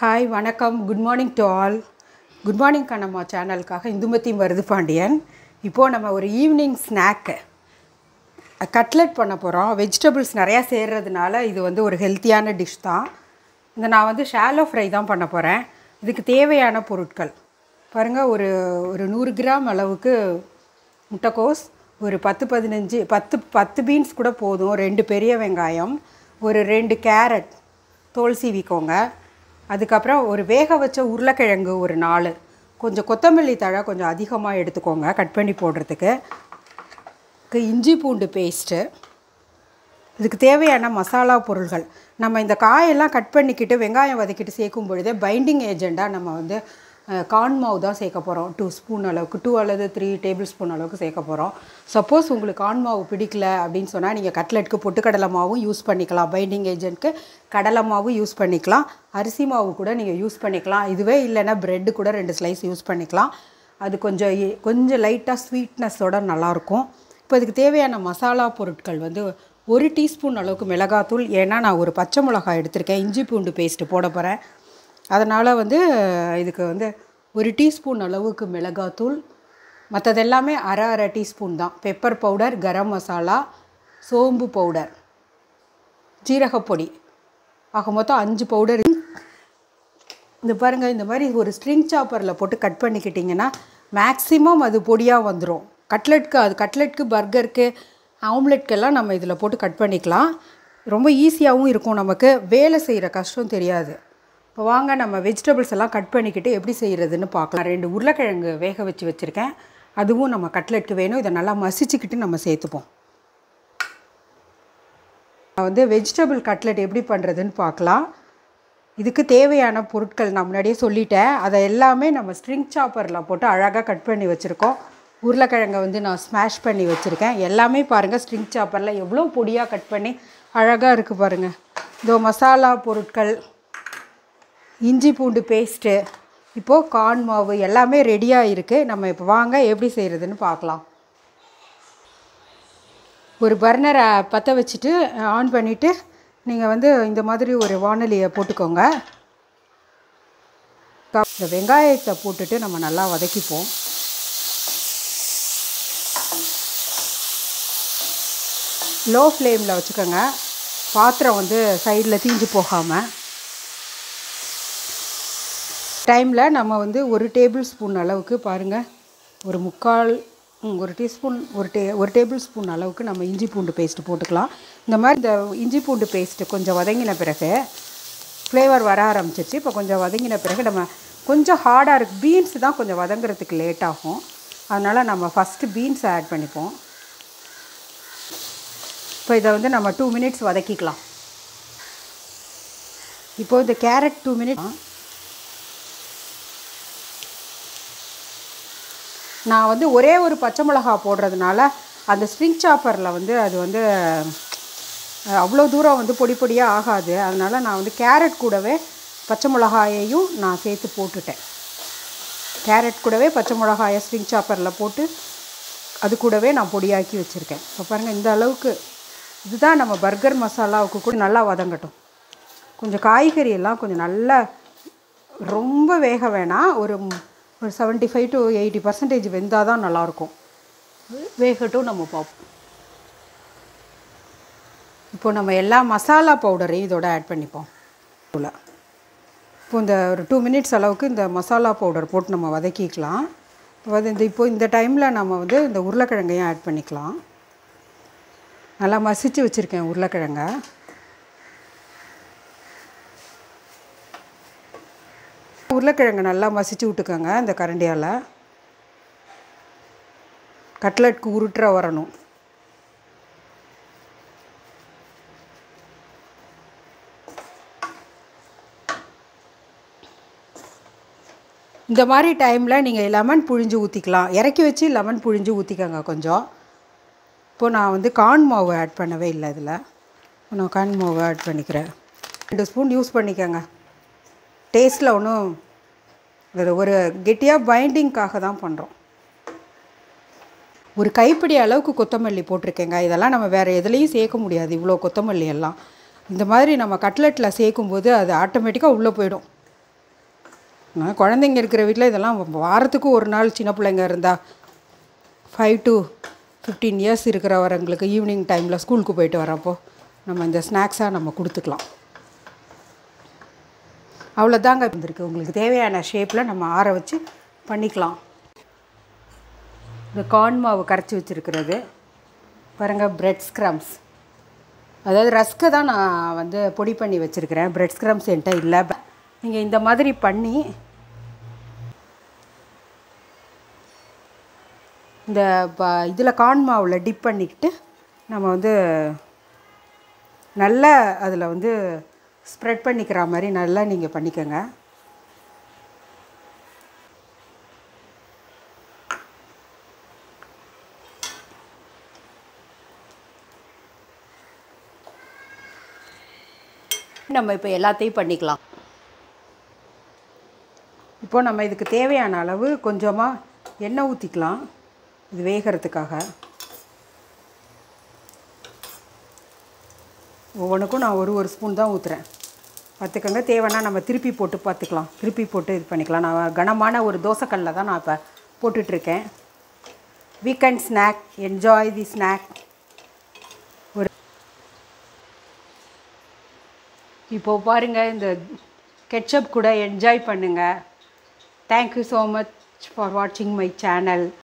hi வணக்கம் good morning to all good morning Kannamma சேனலுக்காக இந்துமதி மருது பாண்டியன் இப்போது நம்ம ஒரு ஈவினிங் ஸ்நாக்கு கட்லெட் பண்ண போகிறோம் வெஜிடபிள்ஸ் நிறையா சேர்றதுனால இது வந்து ஒரு ஹெல்த்தியான டிஷ் தான் இந்த நான் வந்து ஷாலோ ஃப்ரை தான் பண்ண போகிறேன் இதுக்கு தேவையான பொருட்கள் பாருங்கள் ஒரு ஒரு நூறு கிராம் அளவுக்கு முட்டைக்கோஸ் ஒரு பத்து பதினஞ்சு பத்து பத்து பீன்ஸ் கூட போதும் ரெண்டு பெரிய வெங்காயம் ஒரு ரெண்டு கேரட் தோல் சீவிக்கோங்க அதுக்கப்புறம் ஒரு வேக வச்ச உருளைக்கிழங்கு ஒரு நாலு கொஞ்சம் கொத்தமல்லி தழை கொஞ்சம் அதிகமாக எடுத்துக்கோங்க கட் பண்ணி போடுறதுக்கு க்கு இஞ்சி பூண்டு பேஸ்ட்டு இதுக்கு தேவையான மசாலா பொருள்கள் நம்ம இந்த காயெல்லாம் கட் பண்ணிக்கிட்டு வெங்காயம் வதக்கிட்டு சேர்க்கும் பொழுதே பைண்டிங் ஏஜெண்டாக நம்ம வந்து கார்ன் மாவு தான் சேர்க்க போகிறோம் டூ ஸ்பூன் அளவுக்கு டூ அல்லது த்ரீ டேபிள் ஸ்பூன் அளவுக்கு சேர்க்க போகிறோம் சப்போஸ் உங்களுக்கு கார்ன் மாவு பிடிக்கல அப்படின்னு சொன்னால் நீங்கள் கட்லெட்டுக்கு பொட்டுக்கடலை மாவும் யூஸ் பண்ணிக்கலாம் பைண்டிங் ஏஜென்ட்க்கு கடலை மாவும் யூஸ் பண்ணிக்கலாம் அரிசி மாவு கூட நீங்கள் யூஸ் பண்ணிக்கலாம் இதுவே இல்லைன்னா ப்ரெட்டு கூட ரெண்டு ஸ்லைஸ் யூஸ் பண்ணிக்கலாம் அது கொஞ்சம் இ- கொஞ்சம் லைட்டாக ஸ்வீட்னஸோட நல்லாயிருக்கும் இப்போ இதுக்கு தேவையான மசாலா பொருட்கள் வந்து ஒரு டீஸ்பூன் அளவுக்கு மிளகாத்தூள் ஏன்னா நான் ஒரு பச்சை மிளகாய் எடுத்திருக்கேன் இஞ்சி பூண்டு பேஸ்ட்டு போட போகிறேன் அதனால் வந்து இதுக்கு வந்து ஒரு டீஸ்பூன் அளவுக்கு மிளகாத்தூள் மற்றது எல்லாமே அரை அரை டீஸ்பூன் தான் பெப்பர் பவுடர் கரம் மசாலா சோம்பு பவுடர் ஜீரகப்பொடி ஆக மொத்தம் அஞ்சு பவுடர் இந்த பாருங்கள் இந்த மாதிரி ஒரு ஸ்ட்ரிங் சாப்பரில் போட்டு கட் பண்ணிக்கிட்டிங்கன்னா மேக்ஸிமம் அது பொடியாக வந்துடும் கட்லெட்க்கு அது கட்லெட்க்கு பர்கருக்கு ஆம்லெட்க்கெல்லாம் நம்ம இதில் போட்டு கட் பண்ணிக்கலாம் ரொம்ப ஈஸியாகவும் இருக்கும் நமக்கு வேலை செய்கிற கஷ்டம் தெரியாது இப்போ வாங்க நம்ம வெஜிடபிள்ஸ் எல்லாம் கட் பண்ணிக்கிட்டு எப்படி செய்கிறதுன்னு பார்க்கலாம் ரெண்டு உருளைக்கிழங்கு வேக வச்சு வச்சுருக்கேன் அதுவும் நம்ம கட்லெட்க்கு வேணும் இதை நல்லா மசிச்சுக்கிட்டு நம்ம சேர்த்துப்போம் நான் வந்து வெஜிடபிள் கட்லெட் எப்படி பண்ணுறதுன்னு பார்க்கலாம் இதுக்கு தேவையான பொருட்கள் நான் முன்னாடியே சொல்லிட்டேன் அதை எல்லாமே நம்ம ஸ்ட்ரிங் சாப்பரில் போட்டு அழகாக கட் பண்ணி வச்சுருக்கோம் உருளைக்கிழங்கை வந்து நான் ஸ்மாஷ் பண்ணி வச்சுருக்கேன் எல்லாமே பாருங்கள் ஸ்ட்ரிங் சாப்பரில் எவ்வளோ பொடியாக கட் பண்ணி அழகாக இருக்குது பாருங்கள் இதோ மசாலா பொருட்கள் இஞ்சி பூண்டு பேஸ்ட்டு இப்போது கார்ன் மாவு எல்லாமே ரெடியாக இருக்குது நம்ம இப்போ வாங்க எப்படி செய்கிறதுன்னு பார்க்கலாம் ஒரு பர்னரை பற்ற வச்சுட்டு ஆன் பண்ணிவிட்டு நீங்கள் வந்து இந்த மாதிரி ஒரு வானொலியை போட்டுக்கோங்க க- இந்த வெங்காயத்தை போட்டுட்டு நம்ம நல்லா வதக்கிப்போம் லோ ஃப்ளேமில் வச்சுக்கோங்க பாத்திரம் வந்து சைடில் தீஞ்சு போகாமல் டைமில் நம்ம வந்து ஒரு டேபிள் ஸ்பூன் அளவுக்கு பாருங்கள் ஒரு முக்கால் ம், ஒரு டீஸ்பூன் ஒரு டே ஒரு டேபிள் ஸ்பூன் அளவுக்கு நம்ம இஞ்சி பூண்டு பேஸ்ட்டு போட்டுக்கலாம் இந்த மாதிரி இந்த இஞ்சி பூண்டு பேஸ்ட்டு கொஞ்சம் வதங்கின பிறகு ஃப்ளேவர் வர ஆரம்பிச்சிருச்சு இப்போ கொஞ்சம் வதங்கின பிறகு நம்ம கொஞ்சம் ஹார்டாக இருக்குது பீன்ஸ் தான் கொஞ்சம் வதங்குறதுக்கு லேட் ஆகும் அதனால் நம்ம ஃபஸ்ட்டு பீன்ஸ் ஆட் பண்ணிப்போம் இப்போ இதை வந்து நம்ம டூ மினிட்ஸ் வதக்கிக்கலாம் இப்போ இந்த கேரட் டூ மினிட்ஸ் நான் வந்து ஒரே ஒரு பச்சை மிளகா போடுறதுனால அந்த ஸ்ட்ரிங் சாப்பரில் வந்து அது வந்து அஹ், அவ்வளோ தூரம் வந்து பொடி பொடியாக ஆகாது அதனால் நான் வந்து கேரட் கூடவே பச்சை மிளகாயையும் நான் சேர்த்து போட்டுட்டேன் கேரட் கூடவே பச்சை மிளகாயை ஸ்ட்ரிங் சாப்பரில் போட்டு அது கூடவே நான் பொடியாக்கி வச்சுருக்கேன் இப்போ பாருங்கள் இந்த அளவுக்கு இதுதான் நம்ம பர்கர் மசாலாவுக்கு கூட நல்லா வதங்கட்டும் கொஞ்சம் காய்கறி எல்லாம் கொஞ்சம் நல்லா ரொம்ப வேக வேணாம் ஒரு ஒரு seventy five to eighty percentage வெந்தால் தான் நல்லாயிருக்கும் வேகட்டும் நம்ம பார்ப்போம் இப்போ நம்ம எல்லா மசாலா பவுடரையும் இதோட ஆட் பண்ணிப்போம் இவ்வளோ இப்போ இந்த ஒரு டூ மினிட்ஸ் அளவுக்கு இந்த மசாலா பவுடர் போட்டு நம்ம வதக்கிக்கலாம் அது இந்த இப்போ இந்த டைமில் நம்ம வந்து இந்த உருளைக்கிழங்கையும் ஆட் பண்ணிக்கலாம் நல்லா மசிச்சு வச்சுருக்கேன் உருளைக்கிழங்க உருளைக்கிழங்கு நல்லா மசிச்சு விட்டுக்கோங்க இந்த கரண்டியால் கட்லெட்க்கு உருட்டுற வரணும் இந்த மாதிரி டைமில் நீங்கள் லெமன் புழிஞ்சு ஊற்றிக்கலாம் இறக்கி வச்சு லெமன் புழிஞ்சு ஊற்றிக்கோங்க கொஞ்சம் இப்போது நான் வந்து கார்ன் மாவு ஆட் பண்ணவே இல்லை இதில் நான் கார்ன் மாவு ஆட் பண்ணிக்கிறேன் ரெண்டு ஸ்பூன் யூஸ் பண்ணிக்கோங்க டேஸ்ட்டில் ஒன்றும் இது ஒரு கெட்டியாக பைண்டிங்க்காக தான் பண்ணுறோம் ஒரு கைப்பிடி அளவுக்கு கொத்தமல்லி போட்டிருக்கேங்க இதெல்லாம் நம்ம வேறு எதுலேயும் சேர்க்க முடியாது இவ்வளோ கொத்தமல்லி எல்லாம் இந்த மாதிரி நம்ம கட்லெட்டில் சேர்க்கும்போது அது ஆட்டோமேட்டிக்காக உள்ளே போயிடும் நான் குழந்தைங்க இருக்கிற வீட்டில் இதெல்லாம் வாரத்துக்கு ஒரு நாள் சின்ன பிள்ளைங்க இருந்தால் ஃபைவ் டு ஃபிஃப்டீன் இயர்ஸ் இருக்கிறவங்களுக்கு ஈவினிங் டைமில் ஸ்கூலுக்கு போயிட்டு வரப்போ நம்ம இந்த ஸ்நாக்ஸாக நம்ம கொடுத்துக்கலாம் அவ்வளோதாங்க இருந்திருக்கு உங்களுக்கு தேவையான ஷேப்பில் நம்ம ஆற வச்சு பண்ணிக்கலாம் இந்த கார்ன் மாவு கரைச்சி வச்சுருக்கிறது பாருங்கள் பிரெட் ஸ்க்ரம்ஸ் அதாவது ரஸ்க்கை தான் நான் வந்து பொடி பண்ணி வச்சுருக்கிறேன் பிரெட் ஸ்க்ரம்ஸ் என்கிட்ட இல்லை நீங்கள் இந்த மாதிரி பண்ணி இந்த ப இதில் கார்ன் மாவில் டிப் பண்ணிக்கிட்டு நம்ம வந்து நல்லா அதில் வந்து ஸ்ப்ரெட் பண்ணிக்கிற மாதிரி நல்லா நீங்கள் பண்ணிக்கோங்க நம்ம இப்போ எல்லாத்தையும் பண்ணிக்கலாம் இப்போ நம்ம இதுக்கு தேவையான அளவு கொஞ்சமாக எண்ணெய் ஊற்றிக்கலாம் இது வேகிறதுக்காக ஒவ்வொன்றுக்கும் நான் ஒரு ஒரு ஸ்பூன் தான் ஊற்றுறேன் பார்த்துக்கோங்க தேவைன்னா நம்ம திருப்பி போட்டு பார்த்துக்கலாம் திருப்பி போட்டு இது பண்ணிக்கலாம் நான் கனமான ஒரு தோசைக்கல்லில் தான் நான் இப்போ போட்டுட்ருக்கேன் weekend snack enjoy the snack ஒரு இப்போது பாருங்கள் இந்த கெட்சப் கூட என்ஜாய் பண்ணுங்கள் தேங்க்யூ ஸோ மச் ஃபார் வாட்சிங் மை சேனல்